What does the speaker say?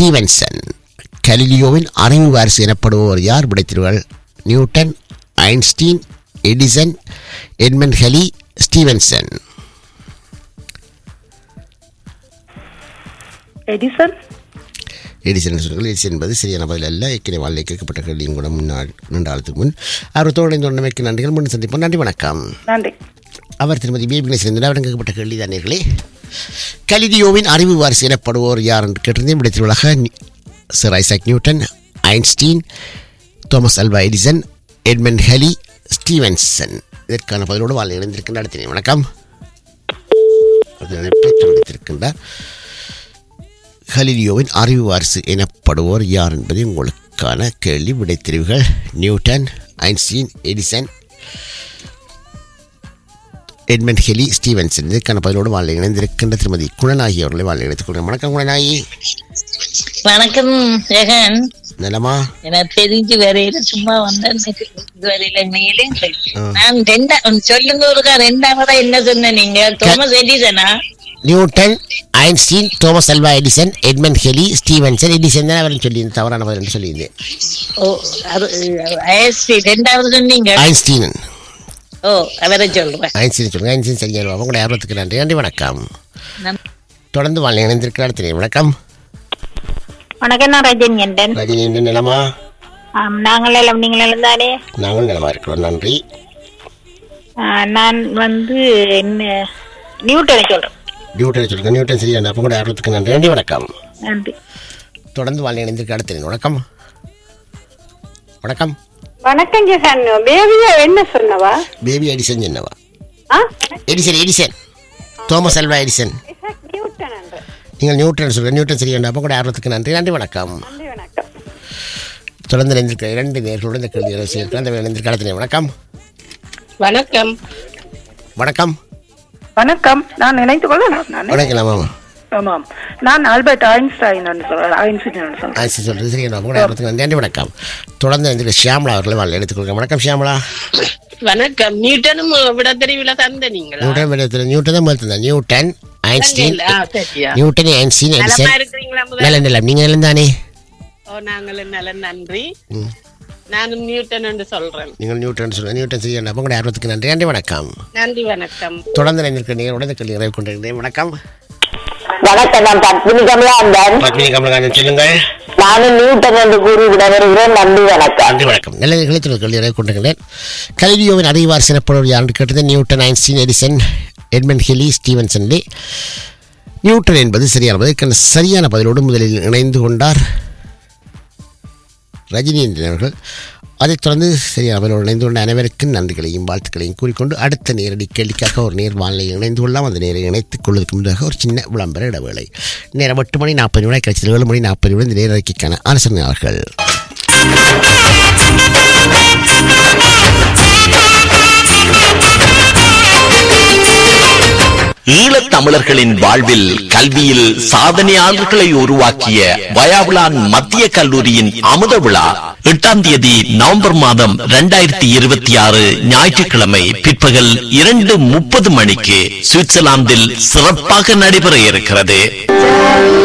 Stevenson கலிலியோவின் அறிவு வாரிசு எனப்படுபவர் யார் விடைத்திருவார்கள் Newton Einstein Edison Edmond Halley Stevenson Edison Edison என்று சொல்லுங்கள் எடிசன் என்பது சரியான பதில் அல்ல ஏற்கனவே வாழ்க்கை கேட்கப்பட்ட கேள்வியும் கூட முன்னாள் நீண்ட காலத்துக்கு முன் அவர் தோழன் தோழமைக்கு நன்றிகள் முன் சந்திப்போம் நன்றி வணக்கம் நன்றி அவர் திருமதி பேபி கணேசன் அவரிடம் கேட்கப்பட்ட கேள்வி தானீர்களே கலிலியோவின் அறிவு வாரிசு எனப்படுவோர் யார் என்று கேட்டிருந்தேன் விடைத்திருவலாக sir Isaac Newton Einstein Thomas Alva Edison Edmond Halley Stevenson இதற்கான பதிலோடு வாழ் இணைந்திருக்கின்ற நடத்தினேன் வணக்கம் அது அழைப்பை துண்டித்திருக்கின்றார் கலிலியோவின் அறிவு வாரிசு எனப்படுவோர் யார் என்பது உங்களுக்கான கேள்வி விடைத்தெரிவுகள் Newton Einstein Edison Edmond Halley Stevenson இதற்கான பதிலோடு வாழ் இணைந்திருக்கின்ற திருமதி குணநாயகி அவர்களை வாழ் இணைத்துக் கொள்கிறேன் வணக்கம் குணநாயகி வணக்கம் ஜெகன் நலமா எனக்கு தெரிஞ்சு வரையில சும்மா வந்தேன் வரையில மேலே நான் ரெண்டா சொல்லுங்க ஒருக்கா ரெண்டாவதா என்ன சொன்ன நீங்க தோமஸ் எடிசனா Newton Einstein Thomas Alva Edison Edmond Halley Stevenson Edison தான் அவர்கள் சொல்லியிருந்தேன் தவறான பதில் என்று சொல்லியிருந்தேன் ஓ அது ஐஎஸ்டி ரெண்டாவது சொன்னீங்க ஐன்ஸ்டீன் ஓ அவரை சொல்றேன் ஐன்ஸ்டீன் சொல்லுங்க ஐன்ஸ்டீன் சரியான உங்களுடைய ஆர்வத்துக்கு நன்றி நன்றி வணக்கம் நன்றி. தொடர்ந்து வாழ் இணைந்திருக்கிறார் தெரியும் வணக்கம் வணக்கம் நான் ரஜினி என்றன் ரஜினி என்று நிலமா ஆம், நாங்கள் எல்லாம் நீங்கள் எல்லாம் தானே நாங்கள் நலமா இருக்கிறோம் நன்றி ஆ, நான் வந்து என்ன நியூட்டனை சொல்றேன் நியூட்டன் சொல்லுங்க நியூட்டன் சரியான அப்போ கூட ஆர்வத்துக்கு நன்றி நன்றி வணக்கம் நன்றி தொடர்ந்து வாழ் இணைந்திருக்கிறார் தெரியும் வணக்கம் வணக்கம் வணக்கம் ஜெகன் பேபியா என்ன சொன்னவா பேபி எடிசன் என்னவா ஆ Edison Edison Thomas Alva Edison Newton என்று நீங்கள் நியூட்டன் சொல்லுங்கள் நியூட்டன் சரியான அப்போ கூட ஆர்வத்துக்கு நன்றி நன்றி வணக்கம் நன்றி வணக்கம் தொடர்ந்து இணைந்திருக்கிற இரண்டு நேர்களோடு இந்த கேள்வி செய்திருக்கிறேன் அந்த இணைந்திருக்கிற இடத்துல வணக்கம் வணக்கம் வணக்கம் வணக்கம் நான் நினைத்து கொள்ளலாம் நான் வணக்கம் ஆமாம் ஆமாம் நான் ஆல்பர்ட் ஐன்ஸ்டைன் சொல்றேன் ஐன்ஸ்டைன் சொல்றேன் ஆச்சு சொல்கிறது சரியான அப்போ கூட ஆர்வத்துக்கு நன்றி நன்றி வணக்கம் தொடர்ந்து இணைந்திருக்கிற ஷியாமலா அவர்களை வாழ் எடுத்துக்கொள்கிறேன் வணக்கம் ஷியாமலா வணக்கம் நியூட்டனும் விட தெரிவில தந்த நீங்களா நியூட்டன் விடத்தில் நியூட்டன் தான் முதல் தந்தார் நியூட்டன் ஐன்ஸ்டீன் ஆ, சரியா நியூட்டன் ஐன்ஸ்டீன் நலமா எடிசன் இருக்கிறீங்களா முதல்ல நல்ல நிலம் நீங்கள் நிலம் தானே ஓ நாங்களும் நல்ல நன்றி ம். நானும் நியூட்டன் என்று சொல்றேன் நீங்கள் நியூட்டன் சொல்லுங்கள் நியூட்டன் சரியான அப்போ கூட ஆர்வத்துக்கு நன்றி நன்றி வணக்கம் நன்றி வணக்கம் தொடர்ந்து இணைந்திருக்கிற நீங்கள் உடனே கேள்வி நிறைவு கொண்டிருக்கிறேன் வணக்கம் வணக்கம் நான் பத்மினி கமலாந்தன் பத்மினி கமலகாந்தன் சொல்லுங்கள் நானும் நியூட்டன் என்று கூறி விடைபெறுகிறேன் நன்றி வணக்கம் நன்றி வணக்கம் நல்ல நிகழ்ச்சி கேள்வி நிறைவு கொண்டிருக்கிறேன் கலிலியோவின் அறிவார் சிறப்புறவர் யாருன்னு கேட்டது Newton Einstein Edison Edmond Halley ஸ்டீவன்சன்லே நியூட்டன் என்பது சரியான பதில் சரியான பதிலோடு முதலில் இணைந்து கொண்டார் ரஜினி அவர்கள் அதைத் தொடர்ந்து சரியான பதிலோடு இணைந்து கொண்ட அனைவருக்கும் நன்றிகளையும் வாழ்த்துக்களையும் கூறிக்கொண்டு அடுத்த நேரடி கேள்விக்காக ஒரு நேர் வானிலை இணைந்து கொள்ளலாம் அந்த நேரை இணைத்துக் கொள்வதற்கு முன்பாக ஒரு சின்ன விளம்பர இடைவேளை நேரம் எட்டு மணி நாற்பது நிமிடம் கிடைச்சது ஏழு மணி நாற்பது நிமிடம் இந்த நேரடிக்கான ஆலோசனையாளர்கள் ஈழத் தமிழர்களின் வாழ்வில் கல்வியில் சாதனையாளர்களை உருவாக்கிய வயாவுலான் மத்திய கல்லூரியின் அமுத விழா எட்டாம் தேதி நவம்பர் மாதம் இரண்டாயிரத்தி இருபத்தி ஆறு ஞாயிற்றுக்கிழமை பிற்பகல் இரண்டு முப்பது மணிக்கு சுவிட்சர்லாந்தில் சிறப்பாக நடைபெற இருக்கிறது